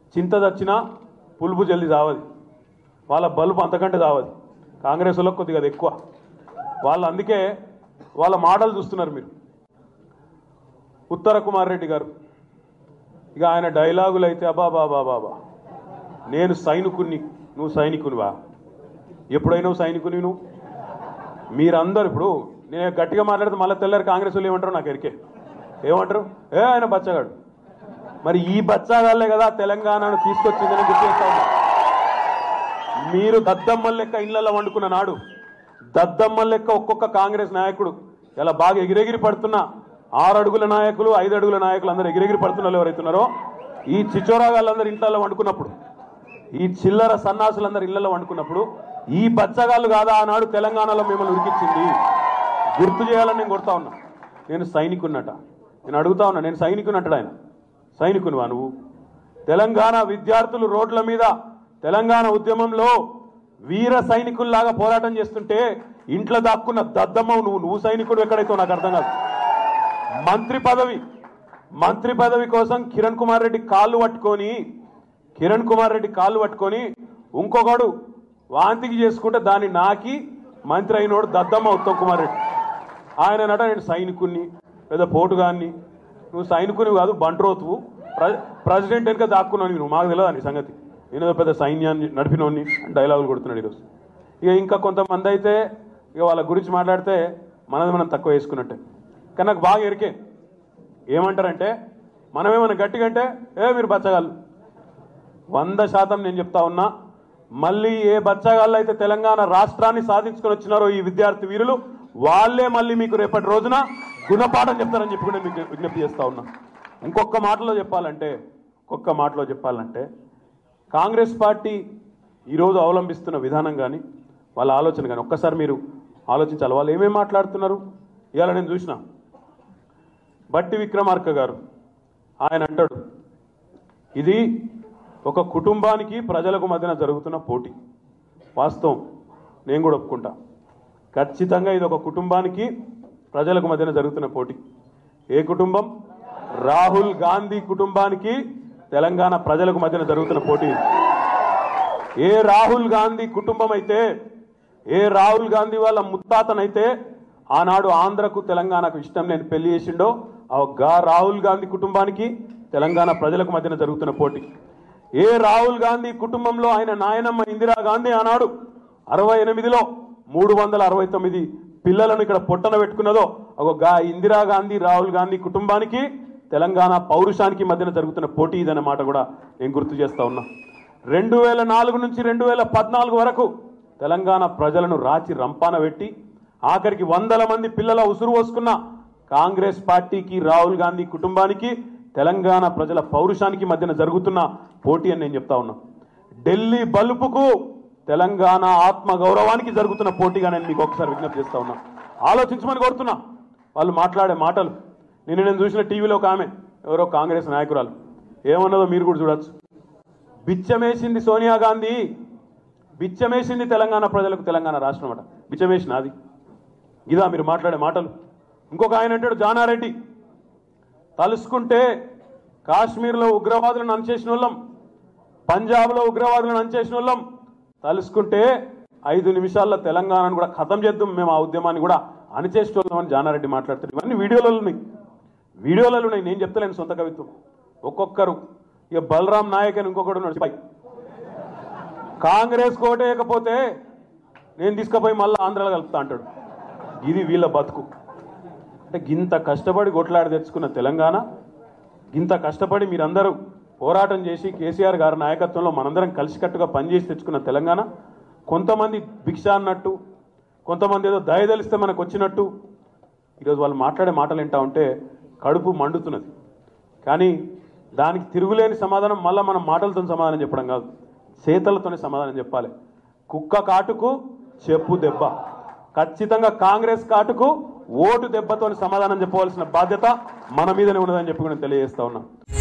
చింత చచ్చినా పులుపు జల్ది చావది వాళ్ళ బల్బు అంతకంటే చావది కాంగ్రెస్ వాళ్ళకి కొద్దిగా అది ఎక్కువ వాళ్ళు అందుకే వాళ్ళ మాటలు చూస్తున్నారు మీరు ఉత్తర కుమార్ రెడ్డి గారు ఇక ఆయన డైలాగులు అయితే అబా బాబా బాబా నేను సైనికుణ్ణి నువ్వు సైనికునివా ఎప్పుడైనా సైనికుని నువ్వు మీరందరూ ఇప్పుడు నేను గట్టిగా మాట్లాడితే మళ్ళీ తెల్లారి కాంగ్రెస్ వాళ్ళు ఏమంటారు నాకు ఎరికే ఏమంటారు ఏ ఆయన బచ్చగాడు మరి ఈ బచ్చాగాళ్ళే కదా తెలంగాణను తీసుకొచ్చిందని గుర్తు చేస్తా ఉన్నా. మీరు దద్దమ్మల లెక్క ఇళ్లలో వండుకున్న నాడు దద్దమ్మల లెక్క ఒక్కొక్క కాంగ్రెస్ నాయకుడు ఇలా బాగా ఎగిరెగిరి పడుతున్న ఆరు అడుగుల నాయకులు ఐదు అడుగుల నాయకులు అందరూ ఎగిరెగిరి పడుతున్న వాళ్ళు ఎవరైతున్నారో ఈ చిచోరాగాళ్ళందరూ ఇంట్లో వండుకున్నప్పుడు ఈ చిల్లర సన్నాసులందరూ ఇళ్లలో వండుకున్నప్పుడు ఈ బచ్చగాళ్ళు కాదా ఆనాడు తెలంగాణలో మిమ్మల్ని ఉరికిచ్చింది గుర్తు చేయాలని నేను కొడతా ఉన్నా నేను సైనికున్నట నేను అడుగుతా ఉన్నా నేను సైనికున్నట్టు ఆయన సైనికునివా నువ్వు తెలంగాణ విద్యార్థులు రోడ్ల మీద తెలంగాణ ఉద్యమంలో వీర సైనికుల్లాగా పోరాటం చేస్తుంటే ఇంట్లో దాక్కున్న దద్దమ్మ నువ్వు నువ్వు సైనికుడు ఎక్కడైతే నాకు అర్థం కాదు మంత్రి పదవి మంత్రి పదవి కోసం కిరణ్ కుమార్ రెడ్డి కాళ్ళు పట్టుకొని కిరణ్ కుమార్ రెడ్డి కాళ్ళు పట్టుకొని ఇంకొకడు వాంతికి చేసుకుంటే దాన్ని నాకి మంత్రి అయినోడు దద్దమ్మ ఉత్తమ్ కుమార్ రెడ్డి ఆయన నట నేను సైనికుణ్ణి లేదా పోటుగాన్ని నువ్వు సైనికుని కాదు బంట్రోతువు ప్ర ప్రెసిడెంట్ వెనుక దాక్కున్నావు నువ్వు మాకు తెలియదు నీ సంగతి నేను ఏదో పెద్ద సైన్యాన్ని నడిపినోని డైలాగులు కొడుతున్నాడు ఈరోజు ఇక ఇంకా కొంతమంది అయితే ఇక వాళ్ళ గురించి మాట్లాడితే మనది మనం తక్కువ వేసుకున్నట్టే కానీ నాకు బాగా ఎరికే ఏమంటారంటే మనమేమన్నా గట్టిగా అంటే ఏ మీరు బచ్చగాళ్ళు వంద శాతం నేను చెప్తా ఉన్నా మళ్ళీ ఏ బచ్చగాళ్ళు అయితే తెలంగాణ రాష్ట్రాన్ని సాధించుకొని వచ్చినారో ఈ విద్యార్థి వీరులు వాళ్ళే మళ్ళీ మీకు రేపటి రోజున గుణపాఠం చెప్తారని చెప్పి కూడా మీకు విజ్ఞప్తి చేస్తా ఉన్నా ఇంకొక మాటలో చెప్పాలంటే ఇంకొక మాటలో చెప్పాలంటే కాంగ్రెస్ పార్టీ ఈరోజు అవలంబిస్తున్న విధానం కానీ వాళ్ళ ఆలోచన కానీ ఒక్కసారి మీరు ఆలోచించాలి వాళ్ళు ఏమేమి మాట్లాడుతున్నారు ఇవాళ నేను చూసిన బట్టి విక్రమార్క గారు ఆయన అంటాడు ఇది ఒక కుటుంబానికి ప్రజలకు మధ్యన జరుగుతున్న పోటీ వాస్తవం నేను కూడా ఒప్పుకుంటా ఖచ్చితంగా ఇది ఒక కుటుంబానికి ప్రజలకు మధ్యన జరుగుతున్న పోటీ ఏ కుటుంబం రాహుల్ గాంధీ కుటుంబానికి తెలంగాణ ప్రజలకు మధ్యన జరుగుతున్న పోటీ ఇది. ఏ రాహుల్ గాంధీ కుటుంబం అయితే ఏ రాహుల్ గాంధీ వాళ్ళ ముత్తాతనైతే ఆనాడు ఆంధ్రకు తెలంగాణకు ఇష్టం నేను పెళ్లి చేసిండో ఆ గా రాహుల్ గాంధీ కుటుంబానికి తెలంగాణ ప్రజలకు మధ్యన జరుగుతున్న పోటీ ఏ రాహుల్ గాంధీ కుటుంబంలో ఆయన నాయనమ్మ ఇందిరా గాంధీ ఆనాడు అరవై ఎనిమిదిలో మూడు వందల అరవై తొమ్మిది పిల్లలను ఇక్కడ పొట్టన పెట్టుకున్నదో ఒక గా ఇందిరా గాంధీ రాహుల్ గాంధీ కుటుంబానికి తెలంగాణ పౌరుషానికి మధ్యన జరుగుతున్న పోటీ ఇదన్న మాట కూడా నేను గుర్తు చేస్తా ఉన్నా రెండు వేల నాలుగు నుంచి రెండు వేల పద్నాలుగు వరకు తెలంగాణ ప్రజలను రాచి రంపాన పెట్టి ఆఖరికి వందల మంది పిల్లల ఉసురు పోసుకున్న కాంగ్రెస్ పార్టీకి రాహుల్ గాంధీ కుటుంబానికి తెలంగాణ ప్రజల పౌరుషానికి మధ్యన జరుగుతున్న పోటీ అని నేను చెప్తా ఉన్నా ఢిల్లీ బలుపుకు తెలంగాణ ఆత్మ గౌరవానికి జరుగుతున్న పోటీగా నేను మీకు ఒకసారి విజ్ఞప్తి చేస్తా ఉన్నా ఆలోచించమని కోరుతున్నా వాళ్ళు మాట్లాడే మాటలు నిన్న నేను చూసిన టీవీలో ఒక ఆమె ఎవరో కాంగ్రెస్ నాయకురాలు ఏమన్నదో మీరు కూడా చూడొచ్చు బిచ్చమేసింది సోనియా గాంధీ బిచ్చమేసింది తెలంగాణ ప్రజలకు తెలంగాణ రాష్ట్రం అట బిచ్చమేసిన అది ఇదా మీరు మాట్లాడే మాటలు ఇంకొక ఆయన అంటాడు జానారెడ్డి తలుసుకుంటే కాశ్మీర్లో ఉగ్రవాదులను అంచేసిన వాళ్ళం పంజాబ్లో ఉగ్రవాదులను అంచేసిన వాళ్ళం తలుసుకుంటే ఐదు నిమిషాల్లో తెలంగాణను కూడా ఖతం చేద్దాం మేము ఆ ఉద్యమాన్ని కూడా అణిచేసేటోళ్ళమని జానారెడ్డి మాట్లాడుతారు ఇవన్నీ వీడియోలలో ఉన్నాయి వీడియోలలో ఉన్నాయి నేను చెప్తలేను సొంత కవిత్వం ఒక్కొక్కరు ఇక బలరాం నాయక్ అని ఇంకొకడు ఉన్నాడు సిపాయి కాంగ్రెస్ కోటేయకపోతే నేను తీసుకుపోయి మళ్ళీ ఆంధ్రాలో కలుపుతా అంటాడు ఇది వీళ్ళ బతుకు అంటే గింత కష్టపడి కొట్లాడి తెచ్చుకున్న తెలంగాణ గింత కష్టపడి మీరందరూ పోరాటం చేసి కేసీఆర్ గారి నాయకత్వంలో మనందరం కలిసికట్టుగా పనిచేసి తెచ్చుకున్న తెలంగాణ కొంతమంది భిక్ష అన్నట్టు కొంతమంది ఏదో దయదలిస్తే మనకు వచ్చినట్టు ఈరోజు వాళ్ళు మాట్లాడే మాటలు వింటా ఉంటే కడుపు మండుతున్నది కానీ దానికి తిరుగులేని సమాధానం మళ్ళీ మనం మాటలతో సమాధానం చెప్పడం కాదు చేతలతోనే సమాధానం చెప్పాలి కుక్క కాటుకు చెప్పు దెబ్బ ఖచ్చితంగా కాంగ్రెస్ కాటుకు ఓటు దెబ్బతోని సమాధానం చెప్పవలసిన బాధ్యత మన మీదనే ఉన్నదని చెప్పి కూడా నేను తెలియజేస్తా ఉన్నా